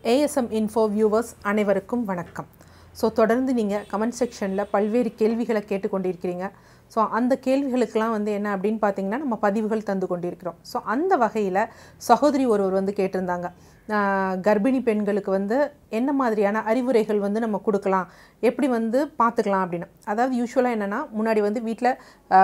ASM info viewers அனைவருக்கும் வணக்கம் so தொடர்ந்து நீங்கள் கமெண்ட் செக்ஷனில் பல்வேறு கேள்விகளை கேட்டுக்கொண்டிருக்கிறீங்க ஸோ அந்த கேள்விகளுக்கெல்லாம் வந்து என்ன அப்படின்னு பார்த்தீங்கன்னா நம்ம பதிவுகள் தந்து கொண்டிருக்கிறோம் ஸோ அந்த வகையில் சகோதரி ஒருவர் வந்து கேட்டிருந்தாங்க ஆஹ் கர்ப்பிணி பெண்களுக்கு வந்து என்ன மாதிரியான அறிவுரைகள் வந்து நம்ம கொடுக்கலாம் எப்படி வந்து பார்த்துக்கலாம் அப்படின்னு அதாவது யூஸ்வலாக என்னென்னா முன்னாடி வந்து வீட்டில்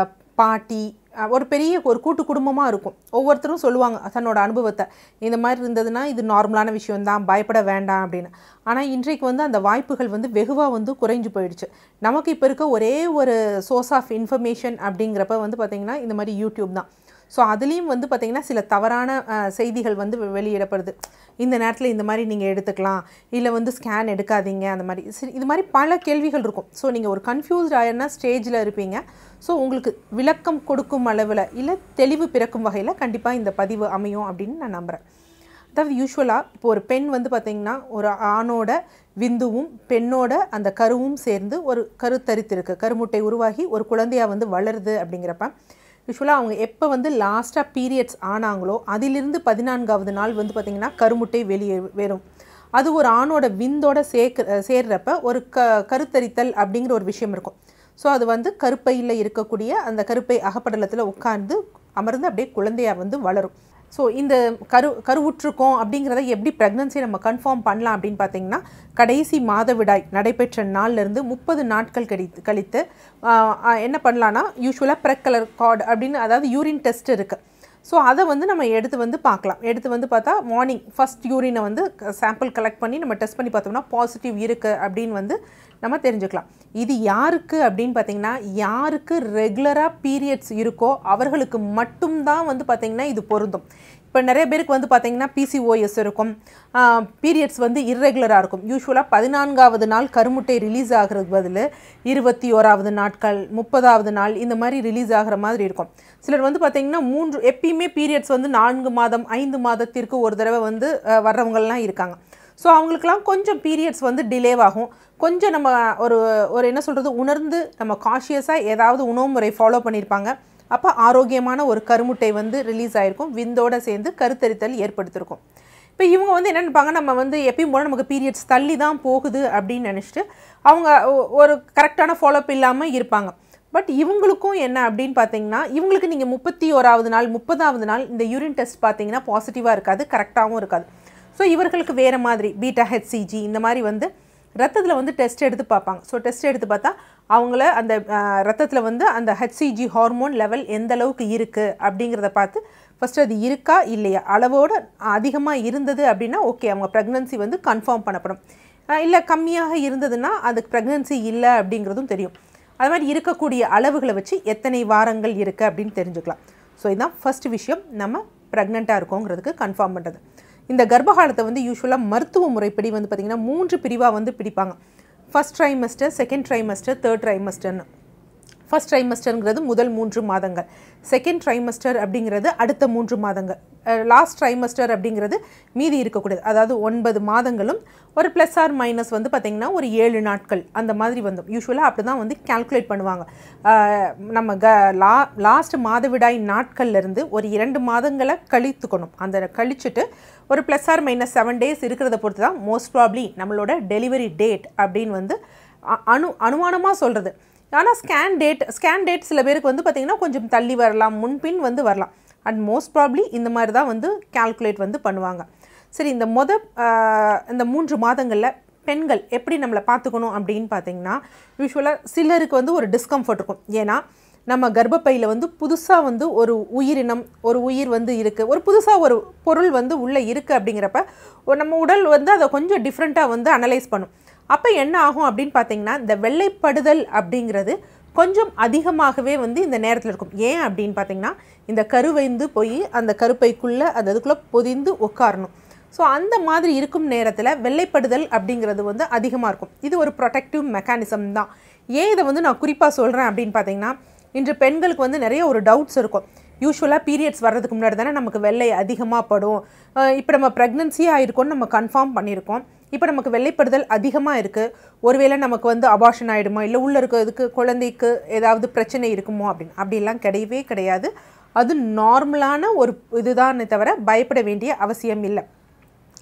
பாட்டி அஹ் ஒரு பெரிய ஒரு கூட்டு குடும்பமாக இருக்கும் ஒவ்வொருத்தரும் சொல்லுவாங்க தன்னோட அனுபவத்தை இந்த மாதிரி இருந்ததுன்னா இது நார்மலான விஷயம்தான் பயப்பட வேண்டாம் அப்படின்னு ஆனால் இன்றைக்கு வந்து அந்த வாய்ப்புகள் வந்து வெகுவாக வந்து குறைஞ்சு போயிடுச்சு நமக்கு இப்போ இருக்க ஒரே ஒரு சோர்ஸ் ஆஃப் இன்ஃபர்மேஷன் அப்படிங்கிறப்ப வந்து பார்த்திங்கன்னா இந்த மாதிரி யூடியூப் தான் ஸோ அதுலேயும் வந்து பார்த்திங்கன்னா சில தவறான அஹ், செய்திகள் வந்து வெ- வெளியிடப்படுது இந்த நேரத்தில் இந்த மாதிரி நீங்கள் எடுத்துக்கலாம் இல்லை வந்து ஸ்கேன் எடுக்காதீங்க அந்த மாதிரி சரி இது மாதிரி பல கேள்விகள் இருக்கும் ஸோ நீங்கள் ஒரு கன்ஃபியூஸ்ட் ஆயிருந்தா ஸ்டேஜில் இருப்பீங்க ஸோ உங்களுக்கு விளக்கம் கொடுக்கும் அளவில் இல்லை தெளிவு பிறக்கும் வகையில் கண்டிப்பாக இந்த பதிவு அமையும் அப்படின்னு நான் நம்புகிறேன் அதாவது யூஸ்வலாக இப்போ ஒரு பெண் வந்து பார்த்திங்கன்னா ஒரு ஆணோட விந்துவும் பெண்ணோட அந்த கருவும் சேர்ந்து ஒரு கருத்தரித்திருக்கு கருமுட்டை உருவாகி ஒரு குழந்தையாக வந்து வளருது அப்படிங்கிறப்ப யூஸ்வலாக அவங்க எப்போ வந்து லாஸ்ட்டாக பீரியட்ஸ் ஆனாங்களோ அதிலிருந்து பதினான்காவது நாள் வந்து பார்த்திங்கன்னா கருமுட்டை வெளியே வரும் அது ஒரு ஆணோட விந்தோட சேர்க்க சேர்றப்ப ஒரு க கருத்தரித்தல் அப்படிங்கிற ஒரு விஷயம் இருக்கும் ஸோ அது வந்து கருப்பையில் இருக்கக்கூடிய அந்த கருப்பை அகப்படலத்தில் உட்கார்ந்து அமர்ந்து அப்படியே குழந்தையா வந்து வளரும் ஸோ இந்த கரு கருவுற்றிருக்கோம் அப்படிங்கிறத எப்படி ப்ரெக்னன்சி நம்ம கன்ஃபார்ம் பண்ணலாம் அப்படின்னு பார்த்தீங்கன்னா கடைசி மாதவிடாய் நடைபெற்ற நாள்லேருந்து முப்பது நாட்கள் கழித்து கழித்து ஆஹ், ஆஹ், என்ன பண்ணலான்னா யூஸ்வலாக ப்ரெக்கலர் கார்டு அப்படின்னு அதாவது யூரின் டெஸ்ட் இருக்குது ஸோ அதை வந்து நம்ம எடுத்து வந்து பார்க்கலாம் எடுத்து வந்து பார்த்தா மார்னிங் ஃபஸ்ட் யூரினை வந்து சாம்பிள் கலெக்ட் பண்ணி நம்ம டெஸ்ட் பண்ணி பார்த்தோம்னா பாசிட்டிவ் இருக்குது அப்படின்னு வந்து நம்ம தெரிஞ்சுக்கலாம் இது யாருக்கு அப்படின்னு பார்த்தீங்கன்னா யாருக்கு ரெகுலராக பீரியட்ஸ் இருக்கோ அவர்களுக்கு மட்டும்தான் வந்து பார்த்தீங்கன்னா இது பொருந்தும் இப்போ நிறைய பேருக்கு வந்து பார்த்தீங்கன்னா பிசிஓஎஸ் இருக்கும் பீரியட்ஸ் வந்து இர்ரெகுலராக இருக்கும் யூஸ்வலாக பதினான்காவது நாள் கருமுட்டை ரிலீஸ் ஆகிறது பதில் இருபத்தி ஓராவது நாட்கள் முப்பதாவது நாள் இந்த மாதிரி ரிலீஸ் ஆகிற மாதிரி இருக்கும் சிலர் வந்து பார்த்தீங்கன்னா மூன்று எப்பயுமே பீரியட்ஸ் வந்து நான்கு மாதம் ஐந்து மாதத்திற்கு ஒரு தடவை வந்து அஹ், வர்றவங்கலாம் இருக்காங்க ஸோ அவங்களுக்குலாம் கொஞ்சம் பீரியட்ஸ் வந்து டிலேவாகும் கொஞ்சம் நம்ம ஒரு ஒரு என்ன சொல்கிறது உணர்ந்து நம்ம காஷியஸாக ஏதாவது உணவு முறை ஃபாலோ பண்ணியிருப்பாங்க அப்போ ஆரோக்கியமான ஒரு கருமுட்டை வந்து ரிலீஸ் ஆகிருக்கும் விந்தோட சேர்ந்து கருத்தரித்தல் ஏற்படுத்தியிருக்கும் இப்போ இவங்க வந்து என்ன நினைப்பாங்க நம்ம வந்து எப்பயும் போல நமக்கு பீரியட்ஸ் தள்ளி தான் போகுது அப்படின்னு நினச்சிட்டு அவங்க ஒ- ஒரு கரெக்டான ஃபாலோஅப் இல்லாமல் இருப்பாங்க பட் இவங்களுக்கும் என்ன அப்படின்னு பார்த்தீங்கன்னா இவங்களுக்கு நீங்கள் முப்பத்தி ஓராவது நாள் முப்பதாவது நாள் இந்த யூரின் டெஸ்ட் பார்த்தீங்கன்னா பாசிட்டிவாக இருக்காது கரெக்டாகவும் இருக்காது ஸோ இவர்களுக்கு வேறு மாதிரி பீட்டா ஹெச்சிஜி இந்த மாதிரி வந்து ரத்தத்தில் வந்து டெஸ்ட் எடுத்து பார்ப்பாங்க ஸோ டெஸ்ட் எடுத்து பார்த்தா அவங்கள அந்த ரத்தத்தில் வந்து அந்த ஹெச்சிஜி ஹார்மோன் லெவல் எந்த அளவுக்கு இருக்குது அப்படிங்கிறத பார்த்து ஃபஸ்ட்டு அது இருக்கா இல்லையா அளவோடு அதிகமாக இருந்தது அப்படின்னா ஓகே அவங்க ப்ரெக்னன்சி வந்து கன்ஃபார்ம் பண்ணப்படும் இல்லை கம்மியாக இருந்ததுன்னா அதுக்கு ப்ரெக்னன்சி இல்லை அப்படிங்கிறதும் தெரியும் அது மாதிரி இருக்கக்கூடிய அளவுகளை வச்சு எத்தனை வாரங்கள் இருக்குது அப்படின்னு தெரிஞ்சுக்கலாம் ஸோ இதுதான் ஃபர்ஸ்ட் விஷயம் நம்ம ப்ரெக்னெண்ட்டாக இருக்கோங்கிறதுக்கு கன்ஃபார்ம் பண்ணுறது இந்த கர்ப்பகாலத்தை வந்து யூஸ்வலாக மருத்துவ முறைப்படி வந்து பார்த்திங்கன்னா மூன்று பிரிவாக வந்து பிடிப்பாங்க first trimester second trimester third ட்ரைமஸ்டர்னு ஃபர்ஸ்ட் ட்ரைமஸ்டருங்கிறது முதல் மூன்று மாதங்கள் செகண்ட் ட்ரைமஸ்டர் அப்படிங்கிறது அடுத்த மூன்று மாதங்கள் லாஸ்ட் ட்ரைமஸ்டர் அப்படிங்கிறது மீதி இருக்கக்கூடியது அதாவது ஒன்பது மாதங்களும் ஒரு ப்ளஸ் ஆர் மைனஸ் வந்து பார்த்திங்கன்னா ஒரு ஏழு நாட்கள் அந்த மாதிரி வந்து யூஸ்வலாக அப்படி தான் வந்து கால்குலேட் பண்ணுவாங்க அஹ், நம்ம க லா லாஸ்ட் மாதவிடாய் நாட்கள்லேருந்து ஒரு இரண்டு மாதங்களை கழித்துக்கணும் அந்த கழிச்சுட்டு ஒரு plus or minus seven days இருக்கிறத பொறுத்து தான் மோஸ்ட் ப்ராப்ளி நம்மளோட டெலிவரி டேட் அப்படின்னு வந்து அ- அனு அனுமானமாக சொல்கிறது ஆனால் ஸ்கேன் டேட் ஸ்கேன் டேட் சில பேருக்கு வந்து பார்த்திங்கன்னா கொஞ்சம் தள்ளி வரலாம் முன்பின் வந்து வரலாம் அண்ட் மோஸ்ட் ப்ராப்ளி இந்த மாதிரி தான் வந்து கால்குலேட் வந்து பண்ணுவாங்க சரி இந்த மொத ஆஹ், இந்த மூன்று மாதங்களில் பெண்கள் எப்படி நம்மளை பார்த்துக்கணும் அப்படின்னு பார்த்தீங்கன்னா யூஸ்வலாக சிலருக்கு வந்து ஒரு டிஸ்கம்ஃபர்ட் இருக்கும் ஏன்னா நம்ம கர்ப்பப்பையில் வந்து புதுசாக வந்து ஒரு உயிரினம் ஒரு உயிர் வந்து இருக்குது ஒரு புதுசாக ஒரு பொருள் வந்து உள்ளே இருக்குது அப்படிங்கிறப்ப ஒரு நம்ம உடல் வந்து அதை கொஞ்சம் டிஃப்ரெண்ட்டாக வந்து அனலைஸ் பண்ணும் அப்போ என்ன ஆகும் அப்படின்னு பார்த்தீங்கன்னா இந்த வெள்ளைப்படுதல் அப்படிங்கிறது கொஞ்சம் அதிகமாகவே வந்து இந்த நேரத்தில் இருக்கும் ஏன் அப்படின்னு பார்த்தீங்கன்னா இந்த கருவைந்து போய் அந்த கருப்பைக்குள்ளே அந்த இதுக்குள்ளே பொதிந்து உட்காரணும் ஸோ அந்த மாதிரி இருக்கும் நேரத்தில் வெள்ளைப்படுதல் அப்படிங்கிறது வந்து அதிகமாக இருக்கும் இது ஒரு ப்ரொடெக்டிவ் மெக்கானிசம் தான் ஏன் இதை வந்து நான் குறிப்பாக சொல்கிறேன் அப்படின்னு பார்த்தீங்கன்னா இன்று பெண்களுக்கு வந்து நிறைய ஒரு டவுட்ஸ் இருக்கும் யூஸ்வலாக பீரியட்ஸ் வர்றதுக்கு முன்னாடி தானே நமக்கு வெள்ளை அதிகமாக படும் இப்போ நம்ம ப்ரெக்னன்சியாக ஆயிருக்கோம்னு நம்ம கன்ஃபார்ம் பண்ணியிருக்கோம் இப்போ நமக்கு வெள்ளைப்படுதல் அதிகமாக இருக்குது ஒருவேளை நமக்கு வந்து அபார்ஷன் ஆகிடுமா இல்லை உள்ளே இருக்கிறதுக்கு குழந்தைக்கு ஏதாவது பிரச்சனை இருக்குமோ அப்படின்னு அப்படிலாம் கிடையவே கிடையாது அது நார்மலான ஒரு இதுதானே தவிர பயப்பட வேண்டிய அவசியம் இல்லை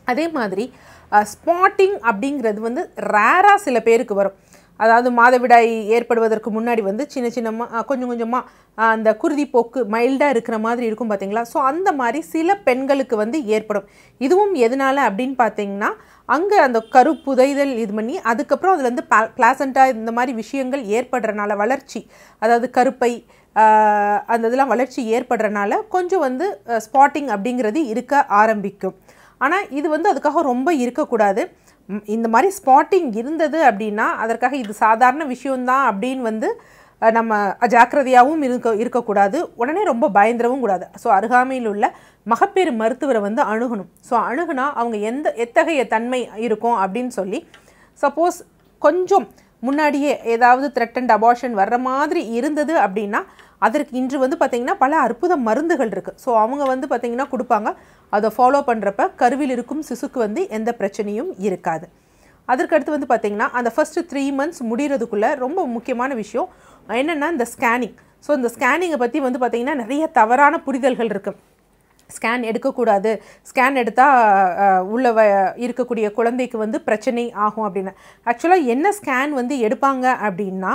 அதே மாதிரி ஸ்பாட்டிங் அப்படிங்கிறது வந்து ரேராக சில பேருக்கு வரும் அதாவது மாதவிடாய் ஏற்படுவதற்கு முன்னாடி வந்து சின்ன சின்னமாக கொஞ்சம் கொஞ்சமாக அந்த குருதி போக்கு மைல்டாக இருக்கிற மாதிரி இருக்கும் பார்த்தீங்களா ஸோ அந்த மாதிரி சில பெண்களுக்கு வந்து ஏற்படும் இதுவும் எதனால அப்படின்னு பார்த்தீங்கன்னா அங்கே அந்த கரு புதைதல் இது பண்ணி அதுக்கப்புறம் அதுல இருந்து பிளாசண்டா இந்த மாதிரி விஷயங்கள் ஏற்படுறனால வளர்ச்சி அதாவது கருப்பை ஆஹ், அந்த இதெல்லாம் வளர்ச்சி ஏற்படுறனால கொஞ்சம் வந்து ஸ்பாட்டிங் அப்படிங்கிறது இருக்க ஆரம்பிக்கும் ஆனால் இது வந்து அதுக்காக ரொம்ப இருக்கக்கூடாது ம், இந்த மாதிரி ஸ்பாட்டிங் இருந்தது அப்படின்னா அதற்காக இது சாதாரண விஷயம்தான் அப்படின்னு வந்து அஹ், நம்ம ஜாக்கிரதையாகவும் இருக்க இருக்கக்கூடாது உடனே ரொம்ப பயந்துடவும் கூடாது ஸோ அருகாமையில் உள்ள மகப்பேறு மருத்துவரை வந்து அணுகணும் ஸோ அணுகுனா அவங்க எந்த எத்தகைய தன்மை இருக்கும் அப்படின்னு சொல்லி சப்போஸ் கொஞ்சம் முன்னாடியே ஏதாவது த்ரெட்டன்ட் அபார்ஷன் வர்ற மாதிரி இருந்தது அப்படின்னா அதற்கு இன்று வந்து பார்த்திங்கன்னா பல அற்புத மருந்துகள் இருக்குது ஸோ அவங்க வந்து பார்த்திங்கன்னா கொடுப்பாங்க அதை ஃபாலோ பண்ணுறப்ப கருவில் இருக்கும் சிசுக்கு வந்து எந்த பிரச்சனையும் இருக்காது அதற்கடுத்து வந்து பார்த்திங்கன்னா அந்த ஃபஸ்ட்டு த்ரீ மந்த்ஸ் முடிகிறதுக்குள்ளே ரொம்ப முக்கியமான விஷயம் என்னென்னா இந்த ஸ்கேனிங் ஸோ இந்த ஸ்கேனிங்கை பற்றி வந்து பார்த்திங்கன்னா நிறைய தவறான புரிதல்கள் இருக்குது ஸ்கேன் எடுக்கக்கூடாது ஸ்கேன் எடுத்தால் உள்ள வ இருக்கக்கூடிய குழந்தைக்கு வந்து பிரச்சனை ஆகும் அப்படின்னு ஆக்சுவலாக என்ன ஸ்கேன் வந்து எடுப்பாங்க அப்படின்னா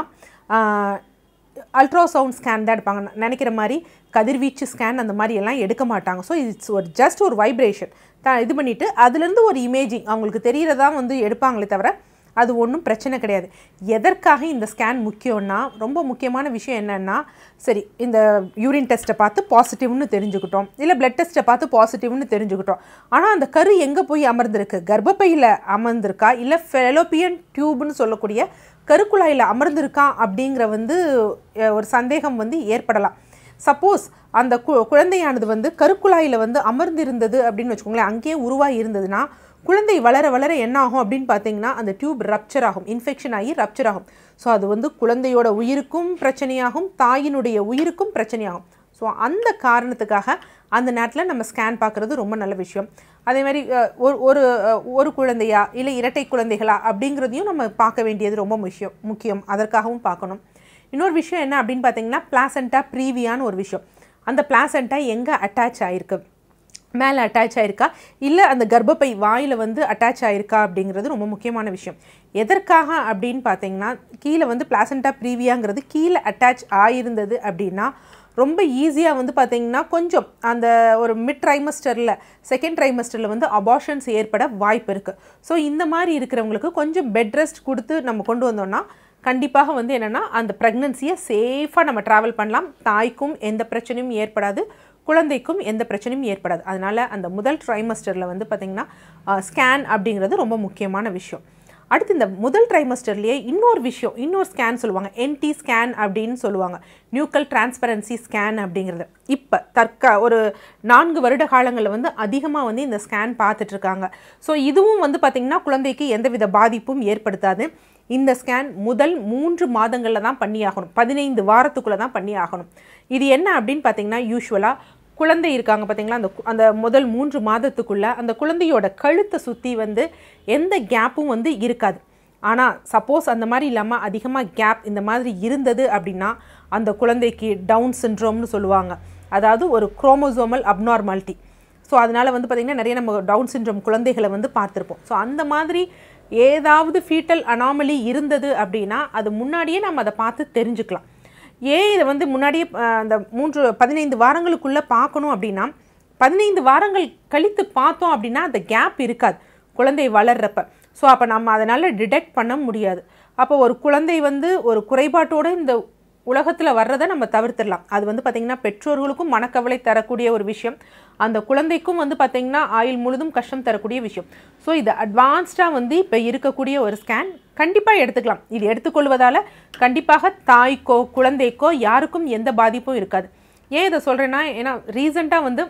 அல்ட்ராசவுண்ட் ஸ்கேன் தான் எடுப்பாங்க நான் நினைக்கிற மாதிரி கதிர்வீச்சு ஸ்கேன் அந்த மாதிரி எல்லாம் எடுக்க மாட்டாங்க ஸோ இட்ஸ் ஒரு ஜஸ்ட் ஒரு வைப்ரேஷன் தான் இது பண்ணிவிட்டு அதுலேருந்து ஒரு இமேஜிங் அவங்களுக்கு தெரியறதா வந்து எடுப்பாங்களே தவிர அது ஒன்றும் பிரச்சனை கிடையாது எதற்காக இந்த ஸ்கேன் முக்கியம்னா ரொம்ப முக்கியமான விஷயம் என்னென்னா சரி இந்த யூரின் டெஸ்ட்டை பார்த்து பாசிட்டிவ்னு தெரிஞ்சுக்கிட்டோம் இல்லை பிளட் டெஸ்ட்டை பார்த்து பாசிட்டிவ்னு தெரிஞ்சுக்கிட்டோம் ஆனால் அந்த கரு எங்கே போய் அமர்ந்திருக்கு கர்ப்பப்பையில் அமர்ந்திருக்கா இல்லை ஃபெலோப்பியன் டியூப்னு சொல்லக்கூடிய கருக்குழாயில் அமர்ந்திருக்கா அப்படிங்கிற வந்து அஹ், ஒரு சந்தேகம் வந்து ஏற்படலாம் சப்போஸ் அந்த கு குழந்தையானது வந்து கருக்குழாயில் வந்து அமர்ந்திருந்தது அப்படின்னு வச்சுக்கோங்களேன் அங்கேயே உருவாகி இருந்ததுன்னா குழந்தை வளர வளர என்ன ஆகும் அப்படின்னு பார்த்தீங்கன்னா அந்த டியூப் ரப்ச்சர் ஆகும் இன்ஃபெக்ஷன் ஆகி ரப்ச்சர் ஆகும் ஸோ அது வந்து குழந்தையோட உயிருக்கும் பிரச்சனையாகும் தாயினுடைய உயிருக்கும் பிரச்சனையாகும் ஸோ அந்த காரணத்துக்காக அந்த நேரத்தில் நம்ம ஸ்கேன் பார்க்குறது ரொம்ப நல்ல விஷயம் அதே மாதிரி அஹ், ஒரு ஒரு அஹ், ஒரு குழந்தையா இல்லை இரட்டை குழந்தைகளா அப்படிங்கிறதையும் நம்ம பார்க்க வேண்டியது ரொம்ப முக்கியம் முக்கியம் அதற்காகவும் பார்க்கணும் இன்னொரு விஷயம் என்ன அப்படின்னு பார்த்தீங்கன்னா பிளாசண்டா ப்ரீவியான்னு ஒரு விஷயம் அந்த பிளாசண்டா எங்கே அட்டாச் ஆயிருக்கு மேலே அட்டாச் ஆயிருக்கா இல்லை அந்த கர்ப்பப்பை வாயில் வந்து அட்டாச் ஆயிருக்கா அப்படிங்கிறது ரொம்ப முக்கியமான விஷயம் எதற்காக அப்படின்னு பார்த்தீங்கன்னா கீழே வந்து பிளாசண்டா ப்ரீவியாங்கிறது கீழே அட்டாச் ஆயிருந்தது அப்படின்னா ரொம்ப ஈஸியாக வந்து பார்த்தீங்கன்னா கொஞ்சம் அந்த ஒரு மிட் ட்ரைமஸ்டரில் செகண்ட் ட்ரைமஸ்டரில் வந்து அபார்ஷன்ஸ் ஏற்பட வாய்ப்பு இருக்குது ஸோ இந்த மாதிரி இருக்கிறவங்களுக்கு கொஞ்சம் பெட் ரெஸ்ட் கொடுத்து நம்ம கொண்டு வந்தோம்னா கண்டிப்பாக வந்து என்னென்னா அந்த ப்ரெக்னன்சியை சேஃபாக நம்ம ட்ராவல் பண்ணலாம் தாய்க்கும் எந்த பிரச்சனையும் ஏற்படாது குழந்தைக்கும் எந்த பிரச்சனையும் ஏற்படாது அதனால் அந்த முதல் ட்ரைமஸ்டரில் வந்து பார்த்திங்கன்னா ஸ்கேன் அப்படிங்கிறது ரொம்ப முக்கியமான விஷயம் அடுத்து இந்த முதல் ட்ரைமஸ்டர்லேயே இன்னொரு விஷயம் இன்னொரு ஸ்கேன் சொல்லுவாங்க என்டி ஸ்கேன் அப்படின்னு சொல்லுவாங்க நியூக்கல் டிரான்ஸ்பரன்சி ஸ்கேன் அப்படிங்கிறது இப்போ தற்கா ஒரு நான்கு வருட காலங்களில் வந்து அதிகமாக வந்து இந்த ஸ்கேன் பார்த்துட்ருக்காங்க ஸோ இதுவும் வந்து பார்த்திங்கன்னா குழந்தைக்கு எந்தவித பாதிப்பும் ஏற்படுத்தாது இந்த ஸ்கேன் முதல் மூன்று மாதங்களில் தான் பண்ணி ஆகணும் பதினைந்து வாரத்துக்குள்ளே தான் பண்ணி ஆகணும் இது என்ன அப்படின்னு பார்த்தீங்கன்னா யூஸ்வலாக குழந்தை இருக்காங்க பார்த்தீங்களா அந்த கு- அந்த முதல் மூன்று மாதத்துக்குள்ள அந்த குழந்தையோட கழுத்தை சுற்றி வந்து எந்த கேப்பும் வந்து இருக்காது ஆனால் சப்போஸ் அந்த மாதிரி இல்லாமல் அதிகமாக கேப் இந்த மாதிரி இருந்தது அப்படின்னா அந்த குழந்தைக்கு டவுன் சிண்ட்ரோம்னு சொல்லுவாங்க அதாவது ஒரு குரோமோசோமல் அப்நார்மாலிட்டி ஸோ அதனால் வந்து பார்த்திங்கன்னா நிறைய நம்ம டவுன் சிண்ட்ரோம் குழந்தைகளை வந்து பார்த்துருப்போம் ஸோ அந்த மாதிரி ஏதாவது ஃபீட்டல் அனாமலி இருந்தது அப்படின்னா அது முன்னாடியே நம்ம அதை பார்த்து தெரிஞ்சுக்கலாம் ஏன் இதை வந்து முன்னாடியே அஹ், அந்த மூன்று பதினைந்து வாரங்களுக்குள்ளே பார்க்கணும் அப்படின்னா பதினைந்து வாரங்கள் கழித்து பார்த்தோம் அப்படின்னா அந்த கேப் இருக்காது குழந்தை வளர்றப்ப ஸோ அப்போ நம்ம அதனால் டிடெக்ட் பண்ண முடியாது அப்போ ஒரு குழந்தை வந்து ஒரு குறைபாட்டோட இந்த உலகத்தில் வர்றதை நம்ம தவிர்த்திடலாம் அது வந்து பார்த்திங்கன்னா பெற்றோர்களுக்கும் மனக்கவலை தரக்கூடிய ஒரு விஷயம் அந்த குழந்தைக்கும் வந்து பார்த்திங்கன்னா ஆயுள் முழுதும் கஷ்டம் தரக்கூடிய விஷயம் ஸோ இது அட்வான்ஸ்டாக வந்து இப்போ இருக்கக்கூடிய ஒரு ஸ்கேன் கண்டிப்பாக எடுத்துக்கலாம் இது எடுத்துக்கொள்வதால் கண்டிப்பாக தாய்க்கோ குழந்தைக்கோ யாருக்கும் எந்த பாதிப்பும் இருக்காது ஏன் இதை சொல்கிறேன்னா ஏன்னா ரீசெண்டாக வந்து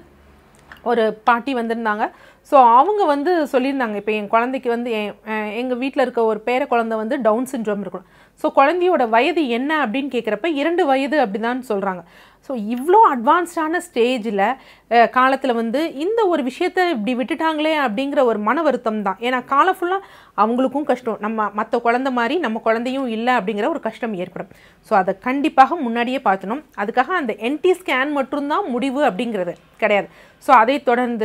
ஒரு பாட்டி வந்திருந்தாங்க ஸோ அவங்க வந்து சொல்லியிருந்தாங்க இப்போ என் குழந்தைக்கு வந்து என் எங்கள் வீட்டில் இருக்க ஒரு பேர குழந்தை வந்து டவுன் சிண்ட்ரோம் இருக்கணும் ஸோ குழந்தையோட வயது என்ன அப்படின்னு கேட்குறப்ப இரண்டு வயது அப்படிதான் சொல்கிறாங்க ஸோ இவ்வளோ அட்வான்ஸ்டான ஸ்டேஜில் காலத்தில் வந்து இந்த ஒரு விஷயத்தை இப்படி விட்டுட்டாங்களே அப்படிங்கிற ஒரு மன வருத்தம் தான் ஏன்னா காலம் ஃபுல்லாக அவங்களுக்கும் கஷ்டம் நம்ம மற்ற குழந்தை மாதிரி நம்ம குழந்தையும் இல்லை அப்படிங்கிற ஒரு கஷ்டம் ஏற்படும் ஸோ அதை கண்டிப்பாக முன்னாடியே பார்க்கணும் அதுக்காக அந்த என்டி ஸ்கேன் மட்டும்தான் முடிவு அப்படிங்கிறது கிடையாது ஸோ அதை தொடர்ந்து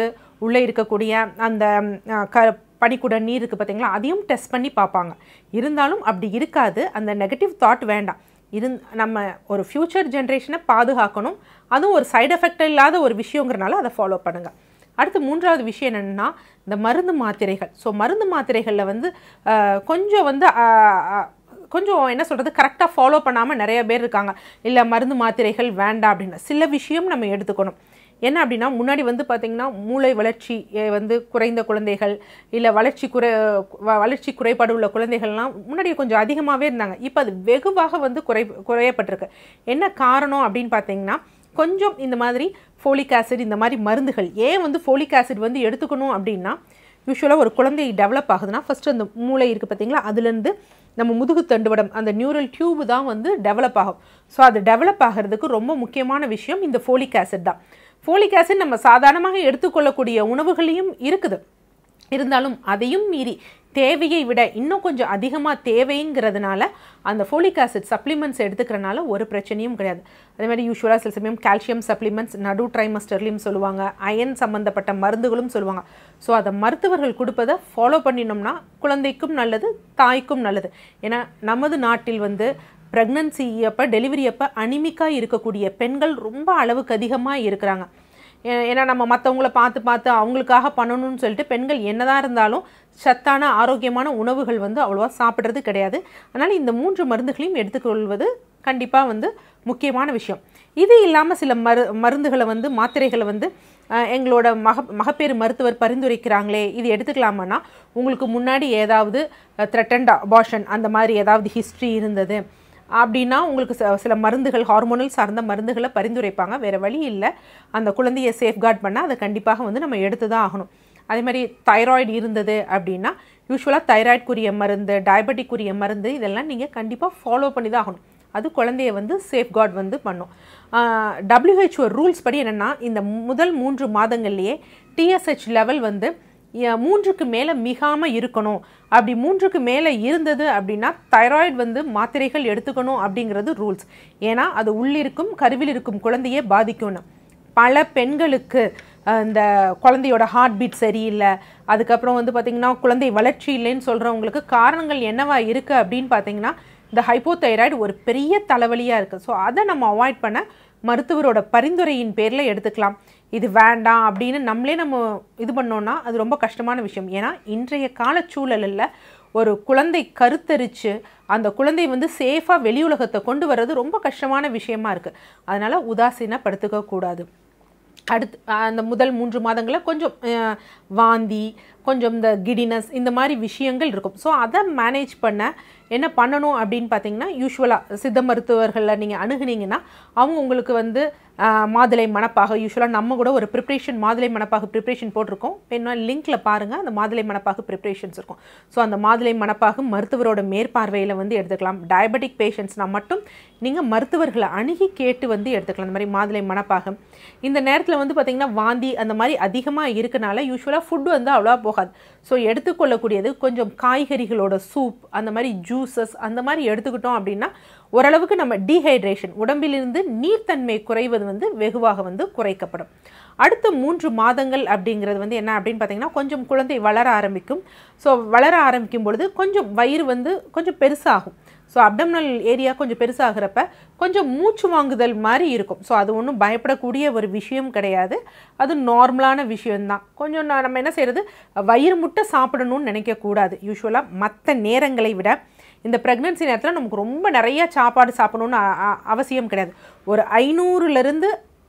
உள்ளே இருக்கக்கூடிய அந்த அஹ், க பனிக்குட நீர் இருக்குது பார்த்தீங்களா அதையும் டெஸ்ட் பண்ணி பார்ப்பாங்க இருந்தாலும் அப்படி இருக்காது அந்த நெகட்டிவ் தாட் வேண்டாம் இருந் நம்ம ஒரு ஃப்யூச்சர் ஜென்ரேஷனை பாதுகாக்கணும் அதுவும் ஒரு சைடு எஃபெக்ட் இல்லாத ஒரு விஷயங்கிறனால அதை ஃபாலோ பண்ணுங்கள் அடுத்து மூன்றாவது விஷயம் என்னென்னா இந்த மருந்து மாத்திரைகள் ஸோ மருந்து மாத்திரைகளில் வந்து அஹ், கொஞ்சம் வந்து அஹ், அஹ், கொஞ்சம் என்ன சொல்கிறது கரெக்டாக ஃபாலோ பண்ணாமல் நிறைய பேர் இருக்காங்க இல்லை மருந்து மாத்திரைகள் வேண்டாம் அப்படின்னு சில விஷயம் நம்ம எடுத்துக்கணும் என்ன அப்படின்னா முன்னாடி வந்து பார்த்திங்கன்னா மூளை வளர்ச்சி அஹ், வந்து குறைந்த குழந்தைகள் இல்லை வளர்ச்சி குறை வ- வளர்ச்சி குறைபாடு உள்ள குழந்தைகள்லாம் முன்னாடி கொஞ்சம் அதிகமாகவே இருந்தாங்க இப்போ அது வெகுவாக வந்து குறை குறையப்பட்டிருக்கு என்ன காரணம் அப்படின்னு பார்த்தீங்கன்னா கொஞ்சம் இந்த மாதிரி ஃபோலிக் ஆசிட் இந்த மாதிரி மருந்துகள் ஏன் வந்து ஃபோலிக் ஆசிட் வந்து எடுத்துக்கணும் அப்படின்னா யூஸ்வலாக ஒரு குழந்தை டெவலப் ஆகுதுன்னா ஃபஸ்ட்டு அந்த மூளை இருக்குது பார்த்தீங்களா அதுலேருந்து நம்ம முதுகு தண்டுவடம் அந்த நியூரல் டியூப் தான் வந்து டெவலப் ஆகும் ஸோ அது டெவலப் ஆகிறதுக்கு ரொம்ப முக்கியமான விஷயம் இந்த ஃபோலிக் ஆசிட் தான் ஃபோலிக் ஆசிட் நம்ம சாதாரணமாக எடுத்துக்கொள்ளக்கூடிய உணவுகளையும் இருக்குது இருந்தாலும் அதையும் மீறி தேவையை விட இன்னும் கொஞ்சம் அதிகமாக தேவைங்கிறதுனால அந்த ஃபோலிக் ஆசிட் சப்ளிமெண்ட்ஸ் எடுத்துக்கிறனால ஒரு பிரச்சனையும் கிடையாது அதே மாதிரி யூஸ்வலாக சில சமயம் கால்சியம் சப்ளிமெண்ட்ஸ் நடு ட்ரைமஸ்டர்லையும் சொல்லுவாங்க அயன் சம்மந்தப்பட்ட மருந்துகளும் சொல்லுவாங்க ஸோ அதை மருத்துவர்கள் கொடுப்பதை ஃபாலோ பண்ணினோம்னா குழந்தைக்கும் நல்லது தாய்க்கும் நல்லது ஏன்னா நமது நாட்டில் வந்து ப்ரெக்னன்சி அப்போ டெலிவரி அப்போ அனிமிக்காக இருக்கக்கூடிய பெண்கள் ரொம்ப அளவுக்கு அதிகமாக இருக்கிறாங்க ஏ- ஏன்னா நம்ம மற்றவங்கள பார்த்து பார்த்து அவங்களுக்காக பண்ணணும்னு சொல்லிட்டு பெண்கள் என்னதான் இருந்தாலும் சத்தான ஆரோக்கியமான உணவுகள் வந்து அவ்வளோவா சாப்பிட்றது கிடையாது அதனால் இந்த மூன்று மருந்துகளையும் எடுத்துக்கொள்வது கண்டிப்பாக வந்து முக்கியமான விஷயம் இது இல்லாமல் சில மரு மருந்துகளை வந்து மாத்திரைகளை வந்து அஹ், எங்களோட மக மகப்பேறு மருத்துவர் பரிந்துரைக்கிறாங்களே இது எடுத்துக்கலாமான்னா உங்களுக்கு முன்னாடி ஏதாவது த்ரெட்டன்ட் அபார்ஷன் அந்த மாதிரி ஏதாவது ஹிஸ்ட்ரி இருந்தது அப்படின்னா உங்களுக்கு ச- சில மருந்துகள் ஹார்மோனல் சார்ந்த மருந்துகளை பரிந்துரைப்பாங்க வேறு வழி இல்லை அந்த குழந்தையை சேஃப்கார்ட் பண்ண அதை கண்டிப்பாக வந்து நம்ம எடுத்து தான் ஆகணும் அதே மாதிரி தைராய்டு இருந்தது அப்படின்னா யூஸ்வலாக தைராய்டுக்குரிய மருந்து டயபெட்டிக்குரிய மருந்து இதெல்லாம் நீங்கள் கண்டிப்பாக ஃபாலோ பண்ணி தான் ஆகணும் அது குழந்தைய வந்து சேஃப்கார்ட் வந்து பண்ணும் டபிள்யூஹெச்ஓ ரூல்ஸ் படி என்னென்னா இந்த முதல் மூன்று மாதங்கள்லேயே டிஎஸ்ஹெச் லெவல் வந்து ய- மூன்றுக்கு மேலே மிகாமல் இருக்கணும் அப்படி மூன்றுக்கு மேலே இருந்தது அப்படின்னா தைராய்டு வந்து மாத்திரைகள் எடுத்துக்கணும் அப்படிங்கிறது ரூல்ஸ் ஏன்னா அது உள்ளிருக்கும் கருவில் இருக்கும் குழந்தையே பாதிக்கும்னு பல பெண்களுக்கு அஹ், இந்த குழந்தையோட ஹார்ட் பீட் சரியில்லை அதுக்கப்புறம் வந்து பார்த்திங்கன்னா குழந்தை வளர்ச்சி இல்லைன்னு சொல்கிறவங்களுக்கு காரணங்கள் என்னவா இருக்குது அப்படின்னு பார்த்தீங்கன்னா இந்த ஹைப்போதைராய்டு ஒரு பெரிய தலைவலியாக இருக்குது ஸோ அதை நம்ம அவாய்ட் பண்ண மருத்துவரோட பரிந்துரையின் பேரில் எடுத்துக்கலாம் இது வேண்டாம் அப்படின்னு நம்மளே நம்ம இது பண்ணோம்னா அது ரொம்ப கஷ்டமான விஷயம் ஏன்னா இன்றைய கால சூழலில் ஒரு குழந்தை கருத்தரித்து அந்த குழந்தை வந்து சேஃபாக வெளி உலகத்தை கொண்டு வர்றது ரொம்ப கஷ்டமான விஷயமா இருக்குது அதனால் உதாசீனப்படுத்திக்க கூடாது அடுத்து அஹ், அந்த முதல் மூன்று மாதங்களில் கொஞ்சம் அஹ், வாந்தி கொஞ்சம் இந்த கிடினஸ் இந்த மாதிரி விஷயங்கள் இருக்கும் ஸோ அதை மேனேஜ் பண்ண என்ன பண்ணணும் அப்படின்னு பார்த்தீங்கன்னா யூஸ்வலாக சித்த மருத்துவர்களில் நீங்கள் அணுகுனீங்கன்னா அவங்க உங்களுக்கு வந்து அஹ், மாதுளை மணப்பாக யூஸ்வலாக நம்ம கூட ஒரு ப்ரிப்ரேஷன் மாதுளை மணப்பாக ப்ரிப்ரேஷன் போட்டிருக்கோம் வேணும்னா லிங்க்கில் பாருங்கள் அந்த மாதுளை மணப்பாக ப்ரிப்ரேஷன்ஸ் இருக்கும் ஸோ அந்த மாதுளை மணப்பாக மருத்துவரோட மேற்பார்வையில் வந்து எடுத்துக்கலாம் டயபெட்டிக் பேஷண்ட்ஸ்னால் மட்டும் நீங்கள் மருத்துவர்களை அணுகி கேட்டு வந்து எடுத்துக்கலாம் இந்த மாதிரி மாதுளை மணப்பாகம் இந்த நேரத்தில் வந்து பார்த்திங்கன்னா வாந்தி அந்த மாதிரி அதிகமாக இருக்கனால யூஸ்வலாக ஃபுட் வந்து அவ்வளோவா போகாது ஸோ எடுத்துக்கொள்ளக்கூடியது கொஞ்சம் காய்கறிகளோட சூப் அந்த மாதிரி ஜூஸஸ் அந்த மாதிரி எடுத்துக்கிட்டோம் அப்படின்னா ஓரளவுக்கு நம்ம டீஹைட்ரேஷன் உடம்பிலிருந்து நீர்த்தன்மை குறைவது வந்து வெகுவாக வந்து குறைக்கப்படும் அடுத்த மூன்று மாதங்கள் அப்படிங்கிறது வந்து என்ன அப்படின்னு பார்த்தீங்கன்னா கொஞ்சம் குழந்தை வளர ஆரம்பிக்கும் ஸோ வளர ஆரம்பிக்கும் பொழுது கொஞ்சம் வயிறு வந்து கொஞ்சம் பெருசாகும் ஸோ அப்டம்னல் ஏரியா கொஞ்சம் பெருசாகிறப்ப கொஞ்சம் மூச்சு வாங்குதல் மாதிரி இருக்கும் ஸோ அது ஒன்றும் பயப்படக்கூடிய ஒரு விஷயம் கிடையாது அது நார்மலான விஷயம்தான் கொஞ்சம் நான் நம்ம என்ன செய்கிறது வயிறு முட்டை சாப்பிடணும்னு நினைக்கக்கூடாது யூஸ்வலாக மற்ற நேரங்களை விட இந்த ப்ரெக்னன்சி நேரத்தில் நமக்கு ரொம்ப நிறைய சாப்பாடு சாப்பிடணும்னு அ- அ- அவசியம் கிடையாது ஒரு ஐநூறுலேருந்து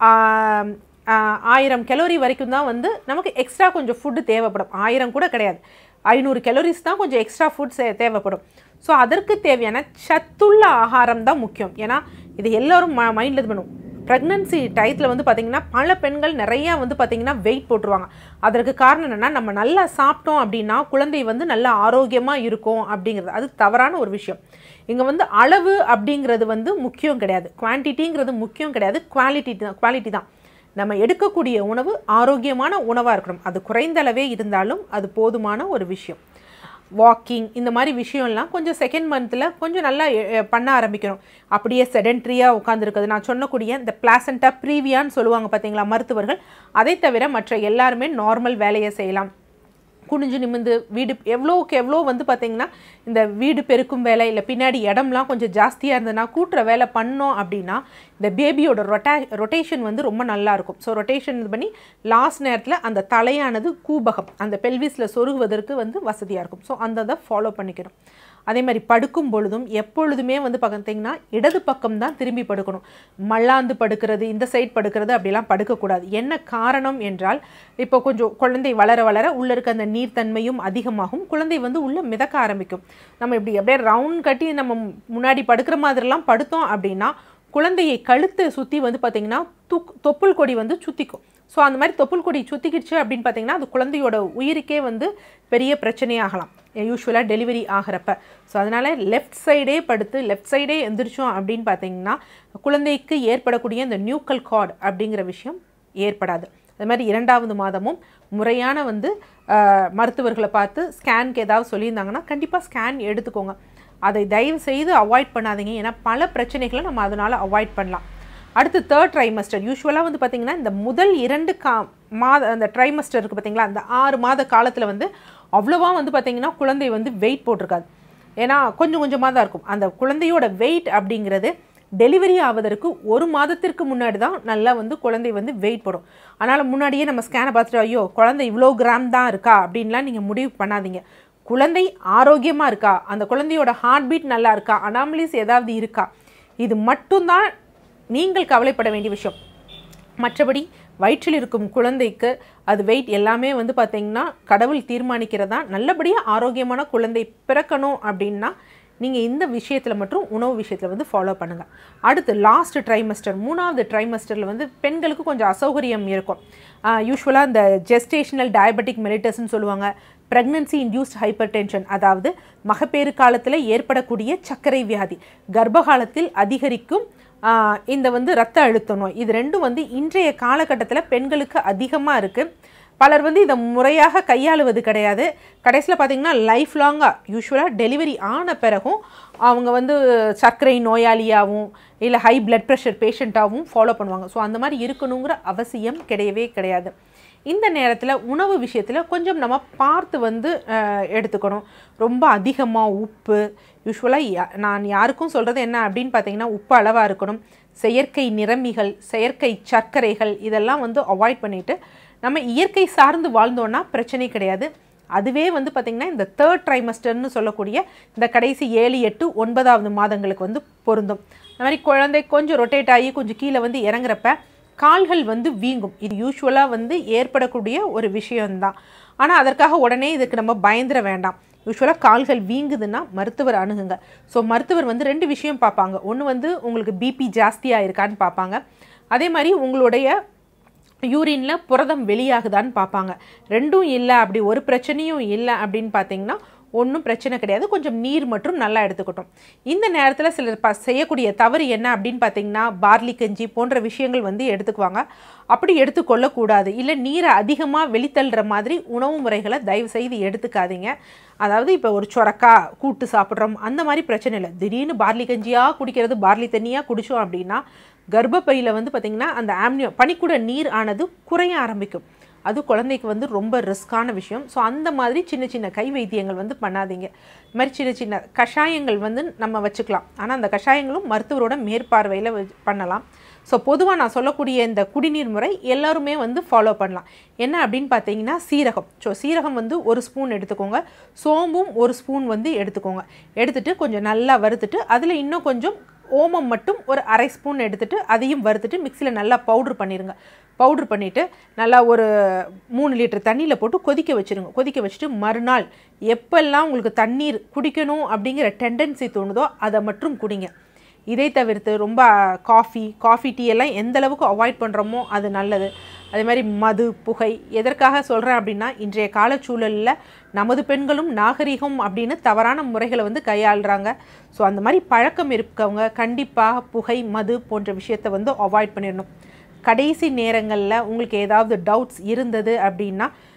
ஆயிரம் கெலோரி வரைக்கும் தான் வந்து நமக்கு எக்ஸ்ட்ரா கொஞ்சம் ஃபுட்டு தேவைப்படும் ஆயிரம் கூட கிடையாது ஐநூறு கெலோரிஸ் தான் கொஞ்சம் எக்ஸ்ட்ரா ஃபுட் தேவைப்படும் ஸோ அதற்கு தேவையான சத்துள்ள ஆகாரம் தான் முக்கியம் ஏன்னா இது எல்லோரும் ம மைண்டில் இது பண்ணும் ப்ரெக்னன்சி டயத்தில் வந்து பார்த்திங்கன்னா பல பெண்கள் நிறையா வந்து பார்த்திங்கன்னா வெயிட் போட்டுருவாங்க அதற்கு காரணம் என்னென்னா நம்ம நல்லா சாப்பிட்டோம் அப்படின்னா குழந்தை வந்து நல்லா ஆரோக்கியமாக இருக்கும் அப்படிங்கிறது அது தவறான ஒரு விஷயம் இங்கே வந்து அளவு அப்படிங்கிறது வந்து முக்கியம் கிடையாது குவான்டிட்டிங்கிறது முக்கியம் கிடையாது குவாலிட்டி தான் குவாலிட்டி தான் நம்ம எடுக்கக்கூடிய உணவு ஆரோக்கியமான உணவாக இருக்கணும் அது குறைந்த அளவே இருந்தாலும் அது போதுமான ஒரு விஷயம் வாக்கிங் இந்த மாதிரி விஷயம்லாம் கொஞ்சம் செகண்ட் மந்தில் கொஞ்சம் நல்லா எ- எ- பண்ண ஆரம்பிக்கணும் அப்படியே செடென்ட்ரியாக உட்காந்துருக்குது நான் சொன்னக்கூடிய இந்த பிளாசண்டா ப்ரீவியான்னு சொல்லுவாங்க பார்த்தீங்களா மருத்துவர்கள் அதை தவிர மற்ற எல்லாருமே நார்மல் வேலையை செய்யலாம் குனிஞ்சு நிமிந்து வீடு எவ்வளோக்கு எவ்வளோ வந்து பார்த்தீங்கன்னா இந்த வீடு பெருக்கும் வேலை இல்லை பின்னாடி இடம்லாம் கொஞ்சம் ஜாஸ்தியாக இருந்ததுன்னா கூட்டுற வேலை பண்ணோம் அப்படின்னா இந்த பேபியோட ரொட்டா ரொட்டேஷன் வந்து ரொம்ப நல்லா இருக்கும் ஸோ ரொட்டேஷன் இது பண்ணி லாஸ்ட் நேரத்தில் அந்த தலையானது கூபகம் அந்த பெல்விஸில் சொருகுவதற்கு வந்து வசதியாக இருக்கும் ஸோ அந்த இதை ஃபாலோ பண்ணிக்கணும் அதே மாதிரி படுக்கும் பொழுதும் எப்பொழுதுமே வந்து பார்த்தீங்கன்னா இடது பக்கம் தான் திரும்பி படுக்கணும் மல்லாந்து படுக்கிறது இந்த சைடு படுக்கிறது அப்படிலாம் படுக்கக்கூடாது என்ன காரணம் என்றால் இப்போ கொஞ்சம் குழந்தை வளர வளர உள்ள இருக்க அந்த நீர்த்தன்மையும் அதிகமாகும் குழந்தை வந்து உள்ள மிதக்க ஆரம்பிக்கும் நம்ம இப்படி அப்படியே ரவுண்ட் கட்டி நம்ம முன்னாடி படுக்கிற மாதிரிலாம் படுத்தோம் அப்படின்னா குழந்தையை கழுத்தை சுற்றி வந்து பார்த்தீங்கன்னா துக் தொப்புள் கொடி வந்து சுற்றிக்கும் ஸோ அந்த மாதிரி தொப்புள் கொடி சுற்றிக்கிடுச்சு அப்படின்னு பார்த்தீங்கன்னா அது குழந்தையோட உயிருக்கே வந்து பெரிய பிரச்சனையாகலாம் யூஸ்வலாக டெலிவரி ஆகிறப்ப ஸோ அதனால் லெஃப்ட் சைடே படுத்து லெஃப்ட் சைடே எந்திரிச்சோம் அப்படின்னு பார்த்தீங்கன்னா குழந்தைக்கு ஏற்படக்கூடிய இந்த நியூக்கல் கார்டு அப்படிங்கிற விஷயம் ஏற்படாது அது மாதிரி இரண்டாவது மாதமும் முறையான வந்து ஆஹ், மருத்துவர்களை பார்த்து ஸ்கேனுக்கு ஏதாவது சொல்லியிருந்தாங்கன்னா கண்டிப்பாக ஸ்கேன் எடுத்துக்கோங்க அதை தயவு செய்து அவாய்ட் பண்ணாதீங்க ஏன்னா பல பிரச்சனைகளை நம்ம அதனால் அவாய்ட் பண்ணலாம் அடுத்து தேர்ட் ட்ரைமஸ்டர் யூஸ்வலாக வந்து பார்த்திங்கன்னா இந்த முதல் இரண்டு கா மாத அந்த ட்ரைமஸ்டர் இருக்குது பார்த்தீங்களா அந்த ஆறு மாத காலத்தில் வந்து அவ்வளோவா வந்து பார்த்திங்கன்னா குழந்தை வந்து வெயிட் போட்டிருக்காது ஏன்னா கொஞ்சம் கொஞ்சமாக தான் இருக்கும் அந்த குழந்தையோட வெயிட் அப்படிங்கிறது டெலிவரி ஆவதற்கு ஒரு மாதத்திற்கு முன்னாடி தான் நல்லா வந்து குழந்தை வந்து வெயிட் போடும் அதனால் முன்னாடியே நம்ம ஸ்கேனை பார்த்துட்டு ஐயோ குழந்தை இவ்வளோ கிராம் தான் இருக்கா அப்படின்லாம் நீங்கள் முடிவு பண்ணாதீங்க குழந்தை ஆரோக்கியமாக இருக்கா அந்த குழந்தையோட ஹார்ட் பீட் நல்லா இருக்கா அனாமலிஸ் ஏதாவது இருக்கா இது மட்டும்தான் நீங்கள் கவலைப்பட வேண்டிய விஷயம் மற்றபடி வயிற்றில் இருக்கும் குழந்தைக்கு அது வெயிட் எல்லாமே வந்து பார்த்தீங்கன்னா கடவுள் தீர்மானிக்கிறதா நல்லபடியாக ஆரோக்கியமான குழந்தை பிறக்கணும் அப்படின்னா நீங்கள் இந்த விஷயத்தில் மட்டும் உணவு விஷயத்தில் வந்து ஃபாலோ பண்ணுங்கள் அடுத்து லாஸ்ட் ட்ரைமஸ்டர் மூணாவது ட்ரைமஸ்டரில் வந்து பெண்களுக்கு கொஞ்சம் அசௌகரியம் இருக்கும் யூஸ்வலாக இந்த ஜெஸ்டேஷனல் டயபெட்டிக் மெலிட்டஸ்ன்னு சொல்லுவாங்க ப்ரெக்னன்சி இன்டியூஸ்ட் ஹைப்பர் டென்ஷன் அதாவது மகப்பேறு காலத்தில் ஏற்படக்கூடிய சர்க்கரை வியாதி கர்ப்பகாலத்தில் அதிகரிக்கும் ஆஹ் இந்த வந்து ரத்த அழுத்த நோய் இது ரெண்டும் வந்து இன்றைய காலகட்டத்தில் பெண்களுக்கு அதிகமாக இருக்குது பலர் வந்து இதை முறையாக கையாளுவது கிடையாது கடைசியில் பார்த்தீங்கன்னா லைஃப் லாங்காக யூஸ்வலாக டெலிவரி ஆன பிறகும் அவங்க வந்து சர்க்கரை நோயாளியாகவும் இல்லை ஹை பிளட் ப்ரெஷர் பேஷண்ட்டாகவும் ஃபாலோ பண்ணுவாங்க ஸோ அந்த மாதிரி இருக்கணுங்கிற அவசியம் கிடையவே கிடையாது இந்த நேரத்தில் உணவு விஷயத்தில் கொஞ்சம் நம்ம பார்த்து வந்து அஹ், எடுத்துக்கணும் ரொம்ப அதிகமாக உப்பு யூஸ்வலாக நான் யாருக்கும் சொல்கிறது என்ன அப்படின்னு பார்த்தீங்கன்னா உப்பு அளவாக இருக்கணும் செயற்கை நிறமிகள் செயற்கை சர்க்கரைகள் இதெல்லாம் வந்து அவாய்ட் பண்ணிவிட்டு நம்ம இயற்கை சார்ந்து வாழ்ந்தோன்னா பிரச்சனை கிடையாது அதுவே வந்து பார்த்திங்கன்னா இந்த தேர்ட் ட்ரைமஸ்டர்னு சொல்லக்கூடிய இந்த கடைசி ஏழு எட்டு ஒன்பதாவது மாதங்களுக்கு வந்து பொருந்தும் அந்த மாதிரி குழந்தை கொஞ்சம் ரொட்டேட் ஆகி கொஞ்சம் கீழே வந்து இறங்குறப்ப கால்கள் வந்து வீங்கும் இது யூஸ்வலாக வந்து ஏற்படக்கூடிய ஒரு விஷயம்தான் ஆனால் அதற்காக உடனே இதுக்கு நம்ம பயந்துட வேண்டாம் யூஸ்வலாக கால்கள் வீங்குதுன்னா மருத்துவர் அணுகுங்க ஸோ மருத்துவர் வந்து ரெண்டு விஷயம் பார்ப்பாங்க ஒன்று வந்து உங்களுக்கு பிபி ஜாஸ்தியாக இருக்கான்னு பார்ப்பாங்க அதே மாதிரி உங்களுடைய யூரினில் புரதம் வெளியாகுதான்னு பார்ப்பாங்க ரெண்டும் இல்லை அப்படி ஒரு பிரச்சனையும் இல்லை அப்படின்னு பார்த்தீங்கன்னா ஒன்றும் பிரச்சனை கிடையாது கொஞ்சம் நீர் மற்றும் நல்லா எடுத்துக்கட்டும் இந்த நேரத்தில் சிலர் ப செய்யக்கூடிய தவறு என்ன அப்படின்னு பார்த்தீங்கன்னா பார்லி கஞ்சி போன்ற விஷயங்கள் வந்து எடுத்துக்குவாங்க அப்படி எடுத்துக்கொள்ளக்கூடாது இல்லை நீரை அதிகமாக வெளித்தள்ளுற மாதிரி உணவு முறைகளை தயவு செய்து எடுத்துக்காதீங்க அதாவது இப்போ ஒரு சொரக்கா கூட்டு சாப்பிட்றோம் அந்த மாதிரி பிரச்சனை இல்லை திடீர்னு பார்லி கஞ்சியாக குடிக்கிறது பார்லி தண்ணியாக குடித்தோம் அப்படின்னா கர்ப்பப்பையில் வந்து பார்த்திங்கன்னா அந்த ஆம்னியோ பனிக்கூட நீர் ஆனது குறைய ஆரம்பிக்கும் அது குழந்தைக்கு வந்து ரொம்ப ரிஸ்க்கான விஷயம் ஸோ அந்த மாதிரி சின்ன சின்ன கை வைத்தியங்கள் வந்து பண்ணாதீங்க இது மாதிரி சின்ன சின்ன கஷாயங்கள் வந்து நம்ம வச்சுக்கலாம் ஆனால் அந்த கஷாயங்களும் மருத்துவரோட மேற்பார்வையில் வச்சு- பண்ணலாம் ஸோ பொதுவாக நான் சொல்லக்கூடிய இந்த குடிநீர் முறை எல்லாருமே வந்து ஃபாலோ பண்ணலாம் என்ன அப்படின்னு பார்த்தீங்கன்னா சீரகம் ஸோ சீரகம் வந்து ஒரு ஸ்பூன் எடுத்துக்கோங்க சோம்பும் ஒரு ஸ்பூன் வந்து எடுத்துக்கோங்க எடுத்துட்டு கொஞ்சம் நல்லா வறுத்துட்டு அதில் இன்னும் கொஞ்சம் ஓமம் மட்டும் ஒரு அரை ஸ்பூன் எடுத்துட்டு அதையும் வறுத்துட்டு மிக்சியில் நல்லா பவுட்ரு பண்ணிடுங்க பவுட்ரு பண்ணிவிட்டு நல்லா ஒரு மூணு லிட்டர் தண்ணியில் போட்டு கொதிக்க வச்சுருங்க கொதிக்க வச்சுட்டு மறுநாள் எப்பெல்லாம் உங்களுக்கு தண்ணீர் குடிக்கணும் அப்படிங்கிற டெண்டன்சி தோணுதோ அதை மட்டும் குடிங்க இதை தவிர்த்து ரொம்ப காஃபி காஃபி டீ எல்லாம் எந்த அளவுக்கு அவாய்ட் பண்ணுறோமோ அது நல்லது அதே மாதிரி மது புகை எதற்காக சொல்கிறேன் அப்படின்னா இன்றைய காலச்சூழலில் நமது பெண்களும் நாகரிகம் அப்படின்னு தவறான முறைகளை வந்து கையாளுறாங்க ஸோ அந்த மாதிரி பழக்கம் இருக்கவங்க கண்டிப்பாக புகை மது போன்ற விஷயத்தை வந்து அவாய்ட் பண்ணிடணும் கடைசி நேரங்களில் உங்களுக்கு ஏதாவது டவுட்ஸ் இருந்தது அப்படின்னா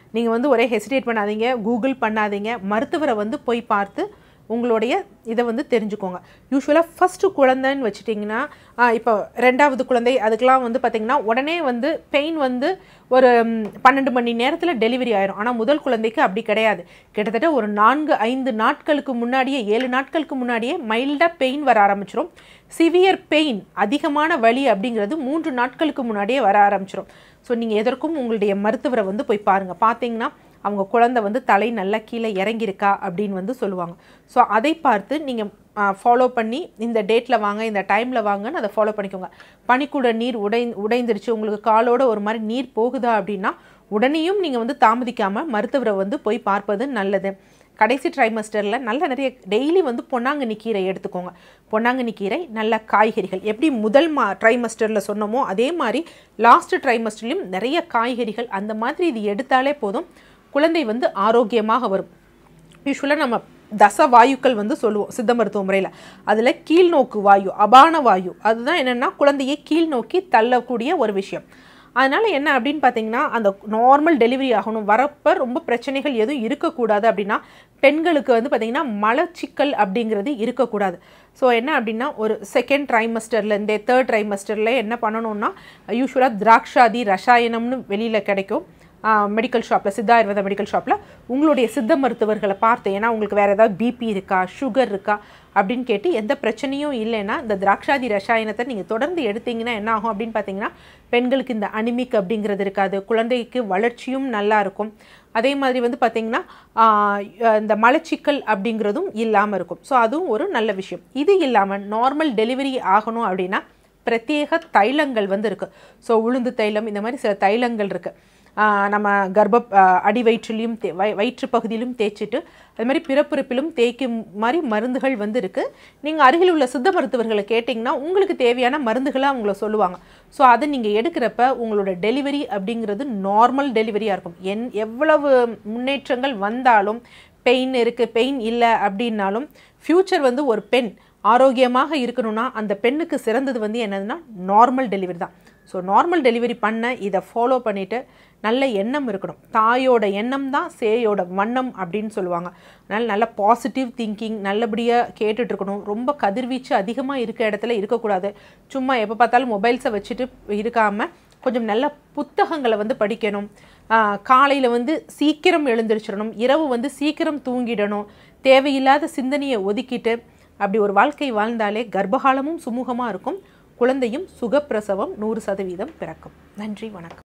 நீங்கள் வந்து ஒரே ஹெசிடேட் பண்ணாதீங்க கூகுள் பண்ணாதீங்க மருத்துவரை வந்து போய் பார்த்து உங்களுடைய இதை வந்து தெரிஞ்சுக்கோங்க யூஸ்வலாக ஃபஸ்ட்டு குழந்தைன்னு வச்சுட்டிங்கன்னா இப்போ ரெண்டாவது குழந்தை அதுக்கெலாம் வந்து பார்த்திங்கன்னா உடனே வந்து பெயின் வந்து ஒரு ம், பன்னெண்டு மணி நேரத்தில் டெலிவரி ஆயிரும் ஆனால் முதல் குழந்தைக்கு அப்படி கிடையாது கிட்டத்தட்ட ஒரு நான்கு ஐந்து நாட்களுக்கு முன்னாடியே ஏழு நாட்களுக்கு முன்னாடியே மைல்டாக பெயின் வர ஆரம்பிச்சிரும் சிவியர் பெயின் அதிகமான வலி அப்படிங்கிறது மூன்று நாட்களுக்கு முன்னாடியே வர ஆரம்பிச்சிரும் ஸோ நீங்கள் எதற்கும் உங்களுடைய மருத்துவரை வந்து போய் பாருங்கள் பார்த்தீங்கன்னா அவங்க குழந்தை வந்து தலை நல்லா கீழே இறங்கியிருக்கா அப்படின்னு வந்து சொல்லுவாங்க ஸோ அதை பார்த்து நீங்கள் ஃபாலோ பண்ணி இந்த டேட்டில் வாங்க இந்த டைமில் வாங்கன்னு அதை ஃபாலோ பண்ணிக்கோங்க பனிக்கூட நீர் உடை உடைந்துருச்சு உங்களுக்கு காலோட ஒரு மாதிரி நீர் போகுதா அப்படின்னா உடனேயும் நீங்கள் வந்து தாமதிக்காமல் மருத்துவரை வந்து போய் பார்ப்பது நல்லது கடைசி ட்ரைமஸ்டரில் நல்ல நிறைய டெய்லி வந்து பொன்னாங்கண்ணி கீரை எடுத்துக்கோங்க பொன்னாங்கண்ணி கீரை நல்ல காய்கறிகள் எப்படி முதல் மா ட்ரைமஸ்டரில் சொன்னோமோ அதே மாதிரி லாஸ்ட் ட்ரைமஸ்டர்லையும் நிறைய காய்கறிகள் அந்த மாதிரி இது எடுத்தாலே போதும் குழந்தை வந்து ஆரோக்கியமாக வரும் யூஸ்வலாக நம்ம தச வாயுக்கள் வந்து சொல்லுவோம் சித்த மருத்துவ முறையில் அதில் கீழ்நோக்கு வாயு அபான வாயு அதுதான் என்னென்னா குழந்தையை கீழ் நோக்கி தள்ளக்கூடிய ஒரு விஷயம் அதனால் என்ன அப்படின்னு பார்த்தீங்கன்னா அந்த நார்மல் டெலிவரி ஆகணும் வரப்ப ரொம்ப பிரச்சனைகள் எதுவும் இருக்கக்கூடாது அப்படின்னா பெண்களுக்கு வந்து பார்த்திங்கன்னா மலச்சிக்கல் அப்படிங்கிறது இருக்கக்கூடாது ஸோ என்ன அப்படின்னா ஒரு செகண்ட் ட்ரைமஸ்டர்லேருந்தே தேர்ட் ட்ரைமஸ்டரில் என்ன பண்ணணும்னா யூஸ்வலாக திராட்சாதி ரசாயனம்னு வெளியில் கிடைக்கும் மெடிக்கல் ஷாப்பில் சித்தா ஆயுர்வேதா மெடிக்கல் ஷாப்பில் உங்களுடைய சித்த மருத்துவர்களை பார்த்து ஏன்னா உங்களுக்கு வேறு ஏதாவது பிபி இருக்கா சுகர் இருக்கா அப்படின்னு கேட்டு எந்த பிரச்சனையும் இல்லைன்னா இந்த திராட்சாதி ரசாயனத்தை நீங்கள் தொடர்ந்து எடுத்தீங்கன்னா என்ன ஆகும் அப்படின்னு பார்த்தீங்கன்னா பெண்களுக்கு இந்த அனிமிக் அப்படிங்கிறது இருக்காது குழந்தைக்கு வளர்ச்சியும் நல்லா இருக்கும் அதே மாதிரி வந்து பார்த்திங்கன்னா ஆஹ், இந்த மலச்சிக்கல் அப்படிங்கிறதும் இல்லாமல் இருக்கும் ஸோ அதுவும் ஒரு நல்ல விஷயம் இது இல்லாமல் நார்மல் டெலிவரி ஆகணும் அப்படின்னா பிரத்யேக தைலங்கள் வந்து இருக்குது ஸோ உளுந்து தைலம் இந்த மாதிரி சில தைலங்கள் இருக்குது நம்ம கர்ப்ப ஆஹ் அடி வயிற்றிலையும் தே வய வயிற்று பகுதியிலும் தேய்ச்சிட்டு அது மாதிரி பிறப்புறுப்பிலும் தேய்க்கும் மாதிரி மருந்துகள் வந்து இருக்குது நீங்கள் அருகில் உள்ள சித்த மருத்துவர்களை கேட்டிங்கன்னா உங்களுக்கு தேவையான மருந்துகளை அவங்கள சொல்லுவாங்க ஸோ அதை நீங்கள் எடுக்கிறப்ப உங்களோட டெலிவரி அப்படிங்கிறது நார்மல் டெலிவரியாக இருக்கும் என் எவ்வளவு முன்னேற்றங்கள் வந்தாலும் பெயின் இருக்குது பெயின் இல்லை அப்படின்னாலும் ஃப்யூச்சர் வந்து ஒரு பெண் ஆரோக்கியமாக இருக்கணும்னா அந்த பெண்ணுக்கு சிறந்தது வந்து என்னதுன்னா நார்மல் டெலிவரி தான் ஸோ நார்மல் டெலிவரி பண்ண இதை ஃபாலோ பண்ணிவிட்டு நல்ல எண்ணம் இருக்கணும் தாயோட எண்ணம் தான் சேயோட வண்ணம் அப்படின்னு சொல்லுவாங்க அதனால் நல்ல பாசிட்டிவ் திங்கிங் நல்லபடியாக கேட்டுட்டு இருக்கணும் ரொம்ப கதிர்வீச்சு அதிகமாக இருக்க இடத்துல இருக்கக்கூடாது சும்மா எப்போ பார்த்தாலும் மொபைல்ஸை வச்சுட்டு இருக்காமல் கொஞ்சம் நல்ல புத்தகங்களை வந்து படிக்கணும் காலையில் வந்து சீக்கிரம் எழுந்திரிச்சிடணும் இரவு வந்து சீக்கிரம் தூங்கிடணும் தேவையில்லாத சிந்தனையை ஒதுக்கிட்டு அப்படி ஒரு வாழ்க்கை வாழ்ந்தாலே கர்ப்பகாலமும் சுமூகமாக இருக்கும் குழந்தையும் சுகப்பிரசவம் நூறு சதவீதம் பிறக்கும் நன்றி வணக்கம்